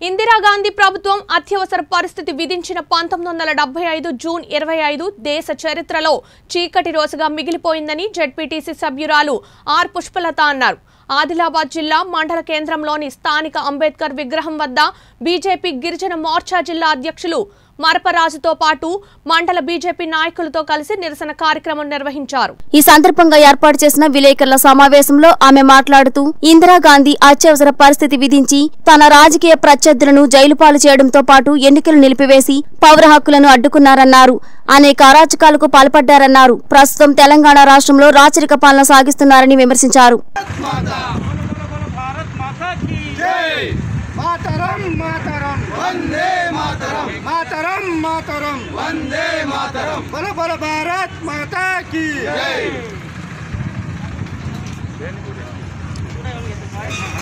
ఇందిరాగాంధీ ప్రభుత్వం అత్యవసర పరిస్థితి విధించిన పంతొమ్మిది వందల డెబ్బై ఐదు జూన్ ఇరవై ఐదు దేశ చరిత్రలో చీకటి రోజుగా మిగిలిపోయిందని జెడ్పీటీసీ సభ్యురాలు ఆర్ పుష్పలత అన్నారు ఆదిలాబాద్ జిల్లా మండల కేంద్రంలోని స్థానిక అంబేద్కర్ విగ్రహం వద్ద బీజేపీ గిరిజన మోర్చా జిల్లా అధ్యక్షులు మరపరాజుతో పాటు మండల బీజేపీ నాయకులతో కలిసి నిరసన కార్యక్రమం నిర్వహించారు ఈ సందర్భంగా ఏర్పాటు చేసిన విలేకరుల సమావేశంలో ఆమె మాట్లాడుతూ ఇందిరాగాంధీ అత్యవసర పరిస్థితి విధించి తన రాజకీయ ప్రత్యర్థులను జైలు పాలు చేయడంతో పాటు ఎన్నికలు నిలిపివేసి పౌర హక్కులను అడ్డుకున్నారన్నారు అనేక అరాచకాలకు పాల్పడ్డారన్నారు ప్రస్తుతం తెలంగాణ రాష్ట్రంలో రాచరిక పాలన సాగిస్తున్నారని విమర్శించారు भारत माता की జై मातरम मातरम వందే మాతరం मातरम मातरम వందే మాతరం बोलो बोलो भारत माता की జై